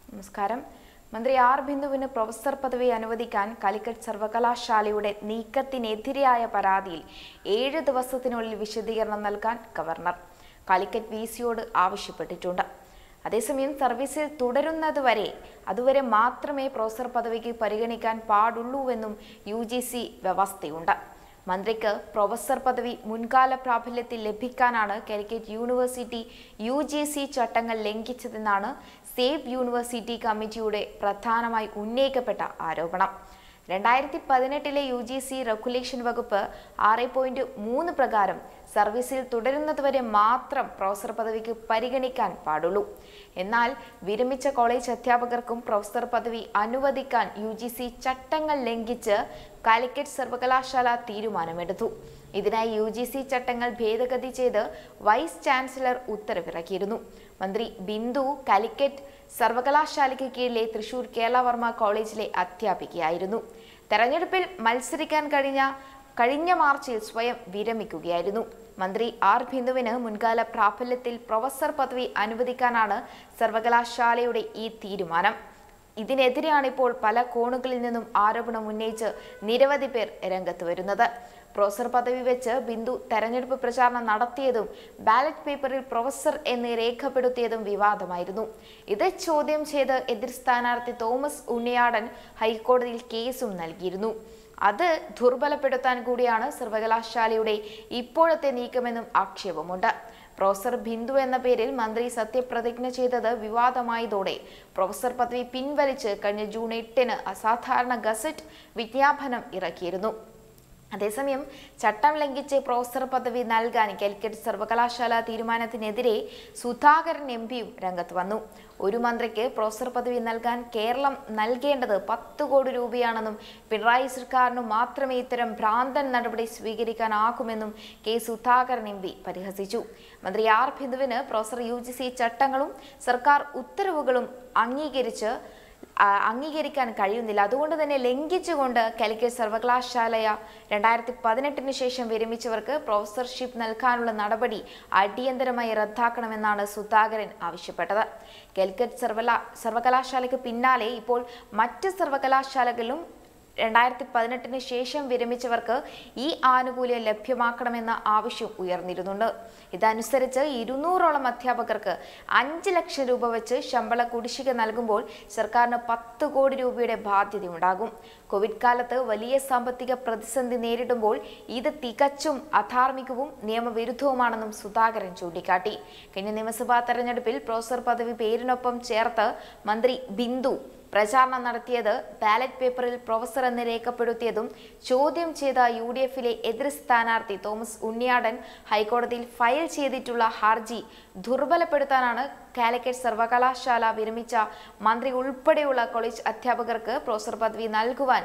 നമസ്കാരം മന്ത്രി ആർ ബിന്ദുവിന് പ്രൊഫസർ പദവി അനുവദിക്കാൻ കാലിക്കറ്റ് സർവകലാശാലയുടെ നീക്കത്തിനെതിരെയായ പരാതിയിൽ ഏഴ് ദിവസത്തിനുള്ളിൽ വിശദീകരണം നൽകാൻ ഗവർണർ കാലിക്കറ്റ് വി സിയോട് ആവശ്യപ്പെട്ടിട്ടുണ്ട് അതേസമയം സർവീസിൽ തുടരുന്നതുവരെ അതുവരെ മാത്രമേ പ്രൊഫസർ പദവിക്ക് പരിഗണിക്കാൻ പാടുള്ളൂവെന്നും യു ജി സി വ്യവസ്ഥയുണ്ട് മന്ത്രിക്ക് പ്രൊഫസർ പദവി മുൻകാല പ്രാബല്യത്തിൽ ലഭിക്കാനാണ് Calicut university U G C ചട്ടങ്ങൾ ലംഘിച്ചതെന്നാണ് സേവ് യൂണിവേഴ്സിറ്റി കമ്മിറ്റിയുടെ പ്രധാനമായി ഉന്നയിക്കപ്പെട്ട ആരോപണം രണ്ടായിരത്തി പതിനെട്ടിലെ യു ജി സി റെഗുലേഷൻ വകുപ്പ് ആറ് പോയിന്റ് മൂന്ന് പ്രകാരം സർവീസിൽ തുടരുന്നതുവരെ മാത്രം പ്രൊഫസർ പദവിക്ക് പരിഗണിക്കാൻ പാടുള്ളൂ എന്നാൽ വിരമിച്ച കോളേജ് അധ്യാപകർക്കും പ്രൊഫസർ പദവി അനുവദിക്കാൻ യു ജി സി ചട്ടങ്ങൾ ലംഘിച്ച് കാലിക്കറ്റ് സർവകലാശാല തീരുമാനമെടുത്തു ഇതിനായി യു ജി സി ചട്ടങ്ങൾ ഭേദഗതി ചെയ്ത് വൈസ് ചാൻസലർ ഉത്തരവിറക്കിയിരുന്നു മന്ത്രി ബിന്ദു കാലിക്കറ്റ് സർവകലാശാലയ്ക്ക് കീഴിലെ തൃശൂർ കേരളവർമ്മ കോളേജിലെ അധ്യാപികയായിരുന്നു തെരഞ്ഞെടുപ്പിൽ മത്സരിക്കാൻ കഴിഞ്ഞ കഴിഞ്ഞ മാർച്ചിൽ സ്വയം വിരമിക്കുകയായിരുന്നു മന്ത്രി ആർ ബിന്ദുവിന് മുൻകാല പ്രാബല്യത്തിൽ പ്രൊഫസർ പദവി അനുവദിക്കാനാണ് സർവകലാശാലയുടെ ഈ തീരുമാനം ഇതിനെതിരെയാണ് ഇപ്പോൾ പല കോണുകളിൽ നിന്നും ആരോപണം ഉന്നയിച്ച് നിരവധി പേർ രംഗത്ത് വരുന്നത് പ്രൊഫസർ പദവി വെച്ച് ബിന്ദു തെരഞ്ഞെടുപ്പ് പ്രചാരണം നടത്തിയതും ബാലറ്റ് പേപ്പറിൽ പ്രൊഫസർ എന്ന് രേഖപ്പെടുത്തിയതും വിവാദമായിരുന്നു ഇത് ചോദ്യം ചെയ്ത് എതിർ സ്ഥാനാർത്ഥി തോമസ് ഉണ്ണിയാടൻ ഹൈക്കോടതിയിൽ കേസും നൽകിയിരുന്നു അത് ദുർബലപ്പെടുത്താൻ കൂടിയാണ് സർവകലാശാലയുടെ ഇപ്പോഴത്തെ നീക്കമെന്നും ആക്ഷേപമുണ്ട് പ്രൊഫസർ ബിന്ദു എന്ന പേരിൽ മന്ത്രി സത്യപ്രതിജ്ഞ ചെയ്തത് വിവാദമായതോടെ പ്രൊഫസർ പദവി പിൻവലിച്ച് കഴിഞ്ഞ ജൂൺ എട്ടിന് അസാധാരണ ഗസറ്റ് വിജ്ഞാപനം ഇറക്കിയിരുന്നു അതേസമയം ചട്ടം ലംഘിച്ച് പ്രൊഫസർ പദവി നൽകാൻ കാലിക്കറ്റ് സർവകലാശാല തീരുമാനത്തിനെതിരെ സുധാകരൻ എം പിയും രംഗത്ത് വന്നു ഒരു മന്ത്രിക്ക് പ്രൊഫസർ പദവി നൽകാൻ കേരളം നൽകേണ്ടത് പത്ത് കോടി രൂപയാണെന്നും പിണറായി സർക്കാരിനു മാത്രമേ ഇത്തരം ഭ്രാന്തൻ നടപടി സ്വീകരിക്കാനാകുമെന്നും കെ സുധാകരൻ എം പി പരിഹസിച്ചു മന്ത്രി ആർ ബിന്ദുവിന് പ്രൊഫസർ യു ജി സി ചട്ടങ്ങളും സർക്കാർ ഉത്തരവുകളും അംഗീകരിച്ച് ആ, അംഗീകരിക്കാൻ കഴിയുന്നില്ല അതുകൊണ്ട് തന്നെ ലംഘിച്ചുകൊണ്ട് കാലിക്കറ്റ് സർവകലാശാലയ രണ്ടായിരത്തി പതിനെട്ടിന് ശേഷം വിരമിച്ചവർക്ക് പ്രൊഫസർഷിപ്പ് നൽകാനുള്ള നടപടി അടിയന്തരമായി റദ്ദാക്കണമെന്നാണ് സുധാകരൻ ആവശ്യപ്പെട്ടത് കാലിക്കറ്റ് സർവകലാ സർവകലാശാലയ്ക്ക് പിന്നാലെ ഇപ്പോൾ മറ്റ് സർവകലാശാലകളിലും രണ്ടായിരത്തി പതിനെട്ടിന് ശേഷം വിരമിച്ചവർക്ക് ഈ ആനുകൂല്യം ലഭ്യമാക്കണമെന്ന ആവശ്യം ഉയർന്നിരുന്നുണ്ട് ഇതനുസരിച്ച് ഇരുന്നൂറോളം അധ്യാപകർക്ക് അഞ്ച് ലക്ഷം രൂപ വെച്ച് ശമ്പള കുടിശ്ശിക നൽകുമ്പോൾ സർക്കാരിന് പത്ത് കോടി രൂപയുടെ ബാധ്യതയുണ്ടാകും കോവിഡ് കാലത്ത് വലിയ സാമ്പത്തിക പ്രതിസന്ധി നേരിടുമ്പോൾ ഇത് തികച്ചും അധാർമികവും നിയമവിരുദ്ധവുമാണെന്നും സുധാകരൻ ചൂണ്ടിക്കാട്ടി കഴിഞ്ഞ നിയമസഭാ തെരഞ്ഞെടുപ്പിൽ പ്രൊഫസർ പദവി പേരിനൊപ്പം ചേർത്ത് മന്ത്രി ബിന്ദു പ്രചാരണം നടത്തിയത് ബാലറ്റ് പേപ്പറിൽ പ്രൊഫസർ എന്ന് രേഖപ്പെടുത്തിയതും ചോദ്യം ചെയ്ത യു ഡി എഫിലെ എതിർ സ്ഥാനാർത്ഥി തോമസ് ഉണ്ണിയാടൻ ഹൈക്കോടതിയിൽ ഫയൽ ചെയ്തിട്ടുള്ള ഹർജി ദുർബലപ്പെടുത്താനാണ് കാലിക്കറ്റ് സർവകലാശാല വിരമിച്ച മന്ത്രി ഉൾപ്പെടെയുള്ള കോളേജ് അധ്യാപകർക്ക് പ്രൊഫസർ പദവി നൽകുവാൻ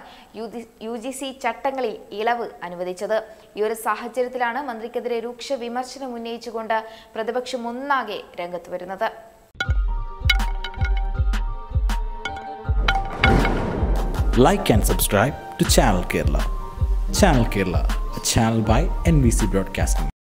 യു ജി സി ചട്ടങ്ങളിൽ ഇളവ് അനുവദിച്ചത് ഈ ഒരു സാഹചര്യത്തിലാണ് മന്ത്രിക്കെതിരെ രൂക്ഷ വിമർശനം ഉന്നയിച്ചുകൊണ്ട് പ്രതിപക്ഷം ഒന്നാകെ രംഗത്ത് വരുന്നത് like and subscribe to Channel Kerala. Channel Kerala, a channel by NBC Broadcasting.